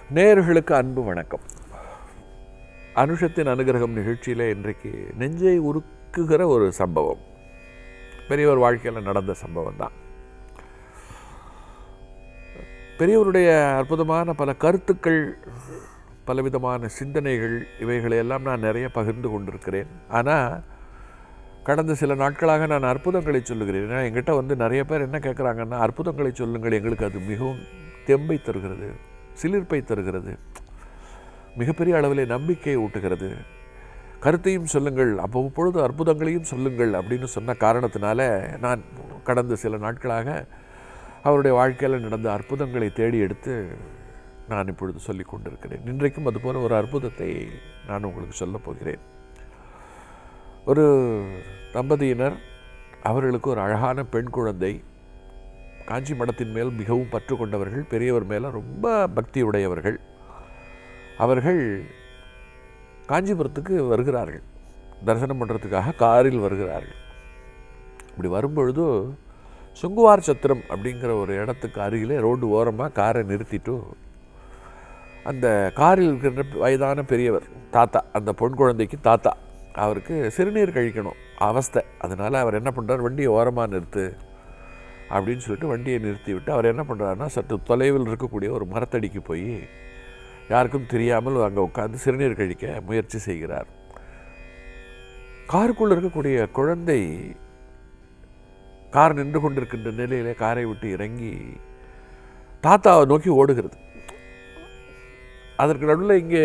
நேயர்களுக்கு அன்பு வணக்கம் அனுஷத்தின் அனுகிரகம் நிகழ்ச்சியில் இன்றைக்கு நெஞ்சை உருக்குகிற ஒரு சம்பவம் பெரியவர் வாழ்க்கையில் நடந்த சம்பவம் தான் பெரியவருடைய அற்புதமான பல கருத்துக்கள் பலவிதமான சிந்தனைகள் இவைகளை எல்லாம் நான் நிறைய பகிர்ந்து கொண்டிருக்கிறேன் ஆனால் கடந்த சில நாட்களாக நான் அற்புதங்களை சொல்லுகிறேன் ஏன்னா எங்கிட்ட வந்து நிறைய பேர் என்ன கேட்குறாங்கன்னா அற்புதங்களை சொல்லுங்கள் எங்களுக்கு அது மிகவும் தெம்பை தருகிறது சிலிர்ப்பை தருகிறது மிகப்பெரிய அளவிலே நம்பிக்கை ஊட்டுகிறது கருத்தையும் சொல்லுங்கள் அவ்வப்பொழுது அற்புதங்களையும் சொல்லுங்கள் அப்படின்னு சொன்ன காரணத்தினால நான் கடந்த சில நாட்களாக அவருடைய வாழ்க்கையில் நடந்த அற்புதங்களை தேடி எடுத்து நான் இப்பொழுது சொல்லி கொண்டிருக்கிறேன் இன்றைக்கும் அதுபோல ஒரு அற்புதத்தை நான் உங்களுக்கு சொல்லப் போகிறேன் ஒரு தம்பதியினர் அவர்களுக்கு ஒரு அழகான பெண் குழந்தை காஞ்சி மடத்தின் மேல் மிகவும் பற்று கொண்டவர்கள் பெரியவர் மேலே ரொம்ப பக்தி உடையவர்கள் அவர்கள் காஞ்சிபுரத்துக்கு வருகிறார்கள் தரிசனம் பண்ணுறதுக்காக காரில் வருகிறார்கள் இப்படி வரும்பொழுது சுங்குவார் சத்திரம் அப்படிங்கிற ஒரு இடத்துக்கு அருகிலே ரோடு ஓரமாக காரை நிறுத்திட்டு அந்த காரில் இருக்கின்ற வயதான பெரியவர் தாத்தா அந்த பொன் குழந்தைக்கு தாத்தா அவருக்கு சிறுநீர் கழிக்கணும் அவஸ்தை அதனால் அவர் என்ன பண்ணுறார் வண்டியை ஓரமாக நிறுத்து அப்படின்னு சொல்லிட்டு வண்டியை நிறுத்தி விட்டு அவர் என்ன பண்ணுறாருன்னா சற்று தொலைவில் இருக்கக்கூடிய ஒரு மரத்தடிக்கு போய் யாருக்கும் தெரியாமல் அங்கே உட்காந்து சிறுநீர் கழிக்க முயற்சி செய்கிறார் காருக்குள்ளே இருக்கக்கூடிய குழந்தை கார் நின்று கொண்டிருக்கின்ற நிலையிலே காரை விட்டு இறங்கி தாத்தாவை நோக்கி ஓடுகிறது அதற்கு நடுவில் இங்கே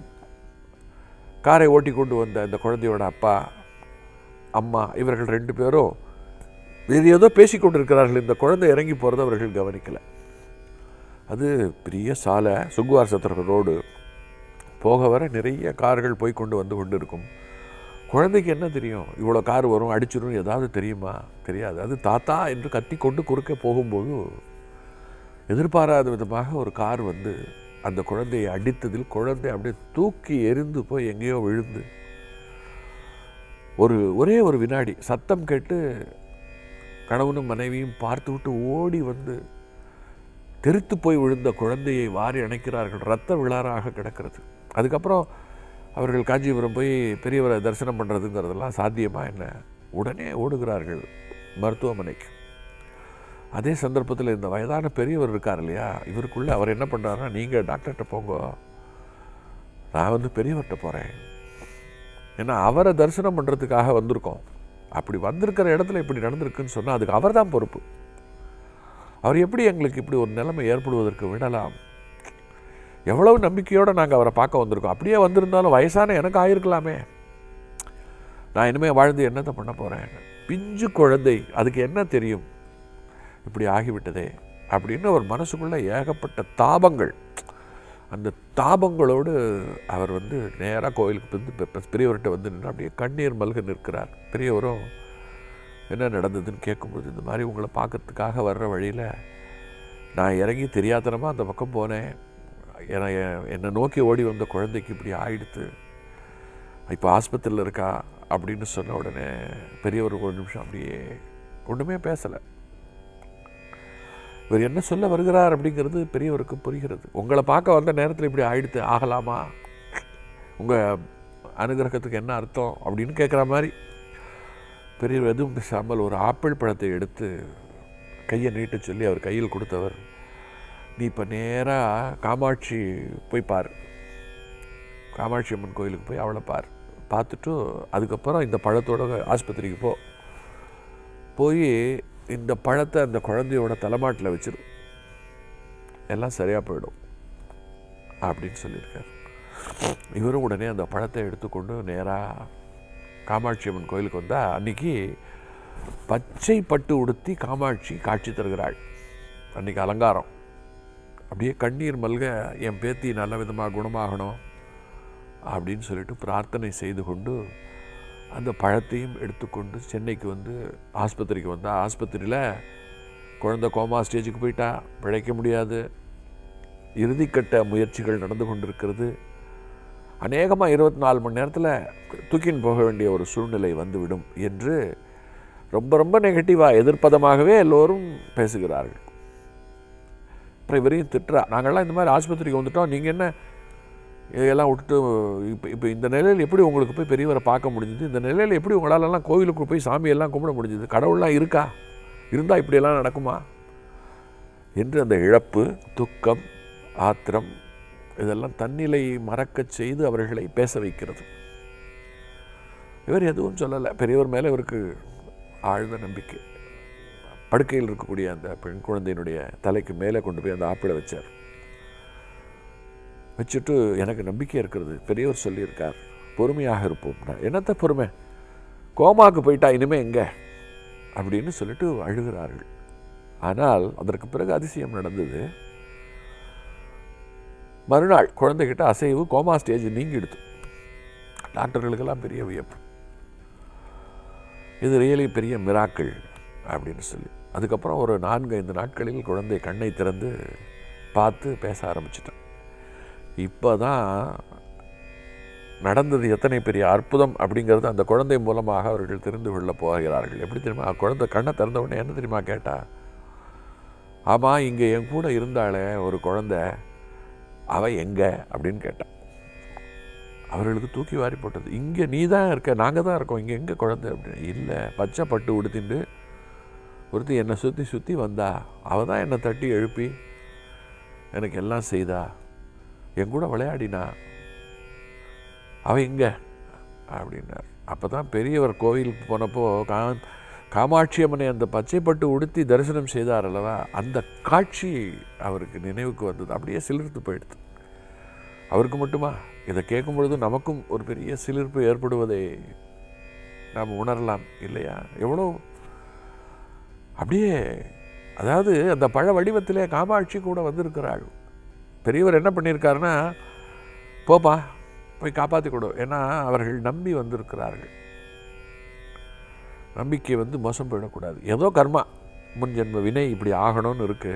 காரை ஓட்டி கொண்டு வந்த அந்த குழந்தையோட அப்பா அம்மா இவர்கள் ரெண்டு பேரும் வேறு ஏதோ பேசிக்கொண்டிருக்கிறார்கள் இந்த குழந்தை இறங்கி போகிறத அவர்கள் கவனிக்கலை அது பெரிய சாலை சுங்குவார் சத்திர ரோடு போக வர நிறைய கார்கள் போய் கொண்டு வந்து கொண்டு இருக்கும் குழந்தைக்கு என்ன தெரியும் இவ்வளோ கார் வரும் அடிச்சிடும் ஏதாவது தெரியுமா தெரியாது அது தாத்தா என்று கத்தி கொண்டு குறுக்க போகும்போது எதிர்பாராத விதமாக ஒரு கார் வந்து அந்த குழந்தையை அடித்ததில் குழந்தை அப்படியே தூக்கி எரிந்து போய் எங்கேயோ விழுந்து ஒரு ஒரே ஒரு வினாடி சத்தம் கேட்டு கணவனும் மனைவியும் பார்த்து விட்டு ஓடி வந்து தெருத்து போய் விழுந்த குழந்தையை வாரி அணைக்கிறார்கள் ரத்த விழாராக கிடக்கிறது அதுக்கப்புறம் அவர்கள் காஞ்சிபுரம் போய் பெரியவரை தரிசனம் பண்ணுறதுங்கிறதெல்லாம் சாத்தியமா என்ன உடனே ஓடுகிறார்கள் மருத்துவமனைக்கு அதே சந்தர்ப்பத்தில் இந்த வயதான பெரியவர் இருக்கார் இல்லையா இவருக்குள்ளே அவர் என்ன பண்ணுறாருன்னா நீங்கள் டாக்டர்கிட்ட போங்க நான் வந்து பெரியவர்கிட்ட போகிறேன் ஏன்னா அவரை தரிசனம் பண்ணுறதுக்காக வந்திருக்கோம் அப்படி வந்திருக்கிற இடத்துல இப்படி நடந்திருக்குன்னு சொன்னால் அதுக்கு அவர் தான் பொறுப்பு அவர் எப்படி எங்களுக்கு இப்படி ஒரு நிலைமை ஏற்படுவதற்கு விடலாம் எவ்வளவு நம்பிக்கையோடு நாங்கள் அவரை பார்க்க வந்திருக்கோம் அப்படியே வந்திருந்தாலும் வயசான எனக்கு ஆயிருக்கலாமே நான் இனிமேல் வாழ்ந்து என்னத்தை பண்ண போகிறேன் பிஞ்சு குழந்தை அதுக்கு என்ன தெரியும் இப்படி ஆகிவிட்டதே அப்படின்னு அவர் மனசுக்குள்ளே ஏகப்பட்ட தாபங்கள் அந்த தாபங்களோடு அவர் வந்து நேராக கோயிலுக்கு வந்து பெரியவர்கிட்ட வந்து நின்று அப்படியே கண்ணீர் மல்க நிற்கிறார் பெரியவரும் என்ன நடந்ததுன்னு கேட்கும்போது இந்த மாதிரி உங்களை பார்க்கறதுக்காக வர்ற வழியில் நான் இறங்கி தெரியாதனமாக அந்த பக்கம் போனேன் ஏன்னா என்னை நோக்கி ஓடி வந்த குழந்தைக்கு இப்படி ஆயிடுத்து இப்போ ஆஸ்பத்திரியில் இருக்கா அப்படின்னு சொன்ன உடனே பெரியவர் ஒரு நிமிஷம் அப்படியே ஒன்றுமே பேசலை இவர் என்ன சொல்ல வருகிறார் அப்படிங்கிறது பெரியவருக்கு புரிகிறது உங்களை பார்க்க வந்த நேரத்தில் இப்படி ஆயிடுத்து ஆகலாமா உங்கள் அனுகிரகத்துக்கு என்ன அர்த்தம் அப்படின்னு கேட்குற மாதிரி பெரியவர் எதுவும் பேசாமல் ஒரு ஆப்பிள் பழத்தை எடுத்து கையை நீட்ட சொல்லி அவர் கையில் கொடுத்தவர் நீ இப்போ நேராக காமாட்சி போய் பார் காமாட்சி அம்மன் கோயிலுக்கு போய் அவளை பார் பார்த்துட்டு அதுக்கப்புறம் இந்த பழத்தோட ஆஸ்பத்திரிக்கு போ போய் இந்த பழத்தை அந்த குழந்தையோட தலைமாட்டில் வச்சிடும் எல்லாம் சரியாக போயிடும் அப்படின்னு சொல்லியிருக்கார் இவரும் உடனே அந்த பழத்தை எடுத்துக்கொண்டு நேராக காமாட்சி அம்மன் கோயிலுக்கு வந்தால் அன்றைக்கி பச்சை பட்டு உடுத்தி காமாட்சி காட்சி தருகிறாள் அன்றைக்கி அலங்காரம் அப்படியே கண்ணீர் மல்க என் பேத்தி நல்ல விதமாக குணமாகணும் அப்படின்னு சொல்லிட்டு பிரார்த்தனை செய்து கொண்டு அந்த பழத்தையும் எடுத்துக்கொண்டு சென்னைக்கு வந்து ஆஸ்பத்திரிக்கு வந்தால் ஆஸ்பத்திரியில் குழந்தை கோமா ஸ்டேஜுக்கு போயிட்டா பிழைக்க முடியாது இறுதிக்கட்ட முயற்சிகள் நடந்து கொண்டிருக்கிறது அநேகமாக இருபத்தி நாலு மணி நேரத்தில் தூக்கின்னு போக வேண்டிய ஒரு சூழ்நிலை வந்துவிடும் என்று ரொம்ப ரொம்ப நெகட்டிவாக எதிர்ப்பதமாகவே எல்லோரும் பேசுகிறார்கள் அப்புறம் இவரையும் திட்டுறா நாங்கள்லாம் இந்த மாதிரி ஆஸ்பத்திரிக்கு வந்துட்டோம் நீங்கள் என்ன இதெல்லாம் விட்டுட்டு இப்போ இப்போ இந்த நிலையில் எப்படி உங்களுக்கு போய் பெரியவரை பார்க்க முடிஞ்சுது இந்த நிலையில் எப்படி உங்களாலெல்லாம் கோவிலுக்கு போய் சாமியெல்லாம் கும்பிட முடிஞ்சுது கடவுள்லாம் இருக்கா இருந்தால் இப்படியெல்லாம் நடக்குமா என்று அந்த இழப்பு துக்கம் ஆத்திரம் இதெல்லாம் தன்னிலை மறக்கச் செய்து அவர்களை பேச வைக்கிறது இவர் எதுவும் சொல்லலை பெரியவர் மேலே இவருக்கு ஆழ்ந்த நம்பிக்கை படுக்கையில் இருக்கக்கூடிய அந்த பெண் குழந்தையினுடைய தலைக்கு மேலே கொண்டு போய் அந்த ஆப்பிளை வச்சார் வச்சுட்டு எனக்கு நம்பிக்கை இருக்கிறது பெரியவர் சொல்லியிருக்கார் பொறுமையாக இருப்போம் நான் என்னத்த பொறுமை கோமாக்கு போயிட்டா இனிமே எங்க அப்படின்னு சொல்லிட்டு அழுகிறார்கள் ஆனால் அதற்கு பிறகு அதிசயம் நடந்தது மறுநாள் குழந்தைகிட்ட அசைவு கோமா ஸ்டேஜ் நீங்கிடுது டாக்டர்களுக்கெல்லாம் பெரிய வியப்பு இது ரியலி பெரிய மிராக்கள் அப்படின்னு சொல்லி அதுக்கப்புறம் ஒரு நான்கு ஐந்து நாட்களில் குழந்தை கண்ணை திறந்து பார்த்து பேச ஆரம்பிச்சிட்டேன் இப்போ தான் நடந்தது எத்தனை பெரிய அற்புதம் அப்படிங்கிறது அந்த குழந்தை மூலமாக அவர்கள் தெரிந்து கொள்ள போகிறார்கள் எப்படி தெரியுமா குழந்தை கண்ணை திறந்த உடனே என்ன தெரியுமா கேட்டா ஆமாம் இங்கே என் கூட இருந்தாளே ஒரு குழந்தை அவ எங்க அப்படின்னு கேட்டான் அவர்களுக்கு தூக்கி வாரி போட்டது இங்கே நீ தான் இருக்க நாங்கள் தான் இருக்கோம் இங்கே எங்கே குழந்தை அப்படின்னு இல்லை பச்சை பட்டு உடுத்திண்டு ஒருத்தி என்னை சுற்றி சுற்றி வந்தா அவள் தான் என்னை தட்டி எழுப்பி எனக்கு எல்லாம் செய்தா என் கூட விளையாடினா அவன் எங்கே அப்படின்னார் அப்போ தான் பெரியவர் கோயிலுக்கு போனப்போ கா காமாட்சி அம்மனை அந்த பச்சைப்பட்டு உடுத்தி தரிசனம் செய்தார் அல்லவா அந்த காட்சி அவருக்கு நினைவுக்கு வந்தது அப்படியே சிலிர்த்து போயிடுது அவருக்கு மட்டுமா இதை கேட்கும் பொழுது நமக்கும் ஒரு பெரிய சிலிர்ப்பு ஏற்படுவதை நாம் உணரலாம் இல்லையா எவ்வளோ அப்படியே அதாவது அந்த பழ வடிவத்திலே காமாட்சி கூட வந்திருக்கிறாள் பெரியவர் என்ன பண்ணியிருக்காருன்னா போப்பா போய் காப்பாற்றி கொடு ஏன்னா அவர்கள் நம்பி வந்திருக்கிறார்கள் நம்பிக்கை வந்து மோசம் போயிடக்கூடாது ஏதோ கர்மா முன் ஜென்ம வினை இப்படி ஆகணும்னு இருக்கு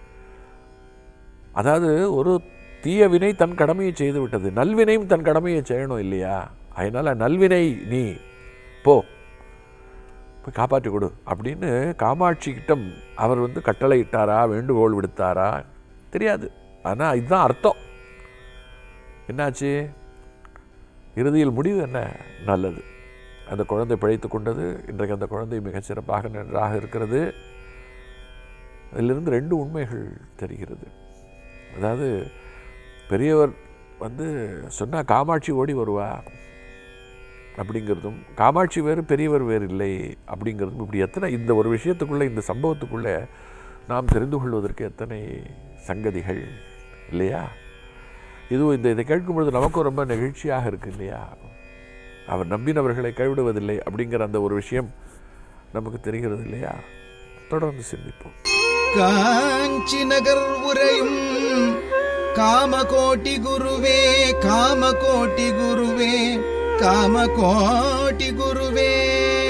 அதாவது ஒரு தீய வினை தன் கடமையை செய்து விட்டது நல்வினையும் தன் கடமையை செய்யணும் இல்லையா அதனால் நல்வினை நீ போ போய் காப்பாற்றி கொடு அப்படின்னு காமாட்சி கிட்டம் அவர் வந்து கட்டளை இட்டாரா வேண்டுகோள் விடுத்தாரா தெரியாது ஆனால் இதுதான் அர்த்தம் என்னாச்சு இறுதியில் முடிவு என்ன நல்லது அந்த குழந்தை பிழைத்து கொண்டது இன்றைக்கு அந்த குழந்தை மிகச் சிறப்பாக நன்றாக இருக்கிறது அதிலிருந்து ரெண்டு உண்மைகள் தெரிகிறது அதாவது பெரியவர் வந்து சொன்னால் காமாட்சி ஓடி வருவா அப்படிங்கிறதும் காமாட்சி வேறு பெரியவர் வேறு இல்லை அப்படிங்கிறதும் இப்படி எத்தனை இந்த ஒரு விஷயத்துக்குள்ளே இந்த சம்பவத்துக்குள்ளே நாம் தெரிந்து கொள்வதற்கு எத்தனை சங்கதிகள் இல்லையா இதுவும் இந்த இதை கேட்கும் பொழுது நமக்கும் ரொம்ப நெகிழ்ச்சியாக இருக்கு இல்லையா அவர் நம்பினவர்களை கைவிடுவதில்லை அப்படிங்கிற அந்த ஒரு விஷயம் நமக்கு தெரிகிறது இல்லையா தொடர்ந்து சிந்திப்போம் காஞ்சி நகர் உரையும் காமகோட்டி குருவே காமகோட்டி குருவே காமகோட்டி குருவே